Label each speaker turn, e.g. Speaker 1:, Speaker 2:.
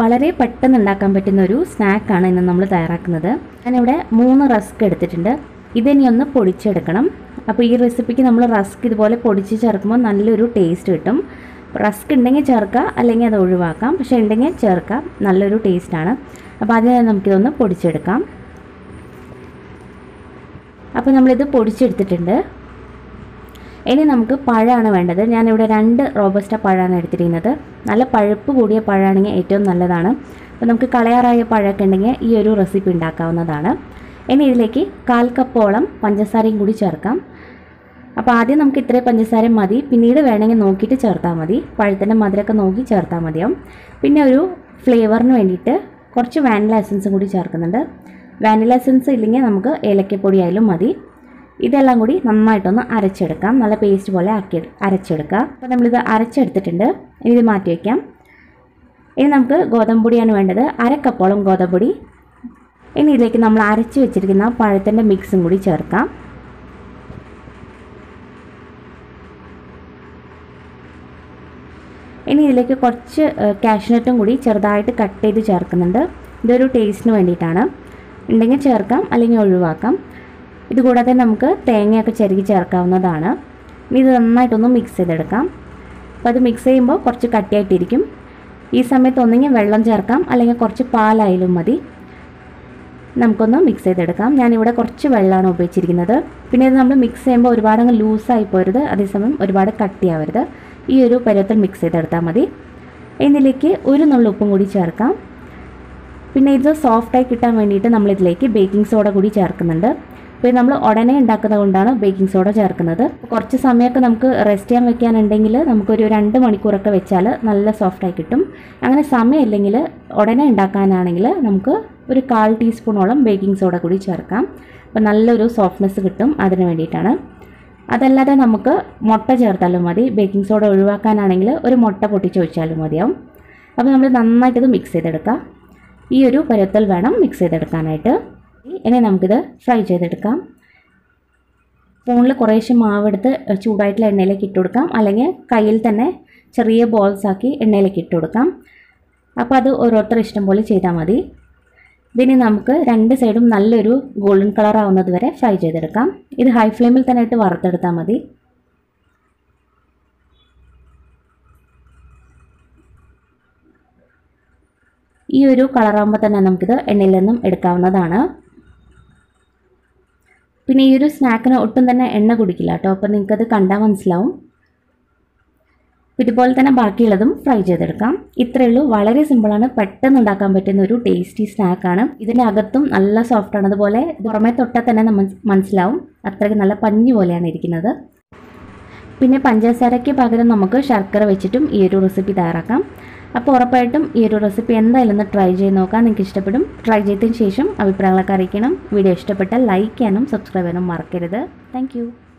Speaker 1: വളരെ പെട്ടെന്ന് ഉണ്ടാക്കാൻ പറ്റുന്ന ഒരു സ്നാക്കാണ് ഇന്ന് നമ്മൾ തയ്യാറാക്കുന്നത് ഞാനിവിടെ മൂന്ന് റസ്ക് എടുത്തിട്ടുണ്ട് ഇതിനി ഒന്ന് പൊടിച്ചെടുക്കണം അപ്പോൾ ഈ റെസിപ്പിക്ക് നമ്മൾ റസ്ക് ഇതുപോലെ പൊടിച്ച് ചേർക്കുമ്പോൾ നല്ലൊരു ടേസ്റ്റ് കിട്ടും റസ്ക് ഉണ്ടെങ്കിൽ ചേർക്കുക അല്ലെങ്കിൽ അത് ഒഴിവാക്കാം പക്ഷേ ഉണ്ടെങ്കിൽ ചേർക്കാം നല്ലൊരു ടേസ്റ്റാണ് അപ്പോൾ അതിന് നമുക്കിതൊന്ന് പൊടിച്ചെടുക്കാം അപ്പോൾ നമ്മളിത് പൊടിച്ചെടുത്തിട്ടുണ്ട് ഇനി നമുക്ക് പഴമാണ് വേണ്ടത് ഞാനിവിടെ രണ്ട് റോബസ്റ്റ പഴമാണ് എടുത്തിരിക്കുന്നത് നല്ല പഴുപ്പ് കൂടിയ പഴമാണെങ്കിൽ ഏറ്റവും നല്ലതാണ് അപ്പോൾ നമുക്ക് കളയാറായ പഴമൊക്കെ ഉണ്ടെങ്കിൽ ഈ ഒരു റെസിപ്പി ഉണ്ടാക്കാവുന്നതാണ് ഇനി ഇതിലേക്ക് കാൽ കപ്പോളം പഞ്ചസാരയും കൂടി ചേർക്കാം അപ്പോൾ ആദ്യം നമുക്ക് ഇത്രയും പഞ്ചസാര മതി പിന്നീട് വേണമെങ്കിൽ നോക്കിയിട്ട് ചേർത്താൽ മതി പഴത്തിൻ്റെ മധുരമൊക്കെ നോക്കി ചേർത്താൽ മതിയാവും പിന്നെ ഒരു ഫ്ലേവറിന് വേണ്ടിയിട്ട് കുറച്ച് വാനില എസൻസും കൂടി ചേർക്കുന്നുണ്ട് വാനില എസൻസ് ഇല്ലെങ്കിൽ നമുക്ക് ഏലക്കപ്പൊടി ആയാലും മതി ഇതെല്ലാം കൂടി നന്നായിട്ടൊന്ന് അരച്ചെടുക്കാം നല്ല പേസ്റ്റ് പോലെ ആക്കി അരച്ചെടുക്കുക അപ്പോൾ നമ്മളിത് അരച്ചെടുത്തിട്ടുണ്ട് ഇനി ഇത് മാറ്റി വയ്ക്കാം ഇനി നമുക്ക് ഗോതമ്പ് പൊടിയാണ് വേണ്ടത് അര കപ്പോളം ഗോതമ്പ് പൊടി ഇനി ഇതിലേക്ക് നമ്മൾ അരച്ച് വെച്ചിരിക്കുന്ന പഴത്തിൻ്റെ മിക്സും കൂടി ചേർക്കാം ഇനി ഇതിലേക്ക് കുറച്ച് കാഷ്നട്ടും കൂടി ചെറുതായിട്ട് കട്ട് ചെയ്ത് ചേർക്കുന്നുണ്ട് ഇതൊരു ടേസ്റ്റിന് വേണ്ടിയിട്ടാണ് ഉണ്ടെങ്കിൽ ചേർക്കാം അല്ലെങ്കിൽ ഒഴിവാക്കാം ഇതുകൂടാതെ നമുക്ക് തേങ്ങയൊക്കെ ചെരുകി ചേർക്കാവുന്നതാണ് ഇനി ഇത് നന്നായിട്ടൊന്ന് മിക്സ് ചെയ്തെടുക്കാം അപ്പോൾ അത് മിക്സ് ചെയ്യുമ്പോൾ കുറച്ച് കട്ടിയായിട്ടിരിക്കും ഈ സമയത്ത് ഒന്നെങ്കിൽ വെള്ളം ചേർക്കാം അല്ലെങ്കിൽ കുറച്ച് പാലായാലും മതി നമുക്കൊന്ന് മിക്സ് ചെയ്തെടുക്കാം ഞാനിവിടെ കുറച്ച് വെള്ളമാണ് ഉപയോഗിച്ചിരിക്കുന്നത് പിന്നെ ഇത് നമ്മൾ മിക്സ് ചെയ്യുമ്പോൾ ഒരുപാട് അങ്ങ് ലൂസായി പോരുത് അതേസമയം ഒരുപാട് കട്ടിയാവരുത് ഈ ഒരു പരുവത്തിൽ മിക്സ് ചെയ്തെടുത്താൽ മതി ഇതിലേക്ക് ഒരു നുള്ളു ഉപ്പും കൂടി ചേർക്കാം പിന്നെ ഇത് സോഫ്റ്റായി കിട്ടാൻ വേണ്ടിയിട്ട് നമ്മളിതിലേക്ക് ബേക്കിംഗ് സോഡ കൂടി ചേർക്കുന്നുണ്ട് അപ്പോൾ നമ്മൾ ഉടനെ ഉണ്ടാക്കുന്നത് കൊണ്ടാണ് ബേക്കിംഗ് സോഡ ചേർക്കുന്നത് കുറച്ച് സമയമൊക്കെ നമുക്ക് റെസ്റ്റ് ചെയ്യാൻ വെക്കാനുണ്ടെങ്കിൽ നമുക്കൊരു രണ്ട് മണിക്കൂറൊക്കെ വെച്ചാൽ നല്ല സോഫ്റ്റായി കിട്ടും അങ്ങനെ സമയമില്ലെങ്കിൽ ഉടനെ ഉണ്ടാക്കാനാണെങ്കിൽ നമുക്ക് ഒരു കാൽ ടീസ്പൂണോളം ബേക്കിംഗ് സോഡ കൂടി ചേർക്കാം അപ്പോൾ നല്ലൊരു സോഫ്റ്റ്നെസ് കിട്ടും അതിന് വേണ്ടിയിട്ടാണ് അതല്ലാതെ നമുക്ക് മുട്ട ചേർത്താലും മതി ബേക്കിംഗ് സോഡ ഒഴിവാക്കാനാണെങ്കിൽ ഒരു മുട്ട പൊട്ടിച്ച് ഒഴിച്ചാലും മതിയാവും അപ്പോൾ നമ്മൾ നന്നായിട്ടിത് മിക്സ് ചെയ്തെടുക്കാം ഈ ഒരു പരുവത്തിൽ വേണം മിക്സ് ചെയ്തെടുക്കാനായിട്ട് ഇനി നമുക്കിത് ഫ്രൈ ചെയ്തെടുക്കാം സ്പൂണിൽ കുറേശ്ശെ മാവെടുത്ത് ചൂടായിട്ടുള്ള എണ്ണയിലേക്ക് ഇട്ട് കൊടുക്കാം അല്ലെങ്കിൽ കയ്യിൽ തന്നെ ചെറിയ ബോൾസ് ആക്കി എണ്ണയിലേക്ക് ഇട്ട് കൊടുക്കാം അപ്പോൾ അത് ഓരോരുത്തർ ഇഷ്ടം പോലെ ചെയ്താൽ മതി ഇതിനി നമുക്ക് രണ്ട് സൈഡും നല്ലൊരു ഗോൾഡൻ കളർ ആവുന്നത് വരെ ഫ്രൈ ചെയ്തെടുക്കാം ഇത് ഹൈ ഫ്ലെയിമിൽ തന്നെ ഇട്ട് വറുത്തെടുത്താൽ മതി ഈ ഒരു കളറാകുമ്പോൾ തന്നെ നമുക്കിത് എണ്ണയിൽ നിന്നും എടുക്കാവുന്നതാണ് പിന്നെ ഈ ഒരു സ്നാക്കിന് ഒട്ടും തന്നെ എണ്ണ കുടിക്കില്ല കേട്ടോ അപ്പോൾ നിങ്ങൾക്കത് കണ്ടാൽ മനസ്സിലാവും ഇതുപോലെ തന്നെ ബാക്കിയുള്ളതും ഫ്രൈ ചെയ്തെടുക്കാം ഇത്രയേ ഉള്ളൂ വളരെ സിമ്പിളാണ് പെട്ടെന്ന് ഉണ്ടാക്കാൻ പറ്റുന്ന ഒരു ടേസ്റ്റി സ്നാക്കാണ് ഇതിൻ്റെ അകത്തും നല്ല സോഫ്റ്റാണ് അതുപോലെ പുറമേ തൊട്ടാൽ തന്നെ നമ്മൾ മനസ്സിലാവും അത്രയ്ക്ക് നല്ല പഞ്ഞു പോലെയാണ് ഇരിക്കുന്നത് പിന്നെ പഞ്ചസാരയ്ക്ക് പകരം നമുക്ക് ശർക്കര വെച്ചിട്ടും ഈ ഒരു റെസിപ്പി തയ്യാറാക്കാം അപ്പോൾ ഉറപ്പായിട്ടും ഈ ഒരു റെസിപ്പി എന്തായാലും ഒന്ന് ട്രൈ ചെയ്ത് നോക്കാം നിങ്ങൾക്ക് ഇഷ്ടപ്പെടും ട്രൈ ചെയ്തതിന് ശേഷം അഭിപ്രായങ്ങളൊക്കെ അറിയിക്കണം വീഡിയോ ഇഷ്ടപ്പെട്ടാൽ ലൈക്ക് ചെയ്യാനും സബ്സ്ക്രൈബ് ചെയ്യാനും മറക്കരുത് താങ്ക്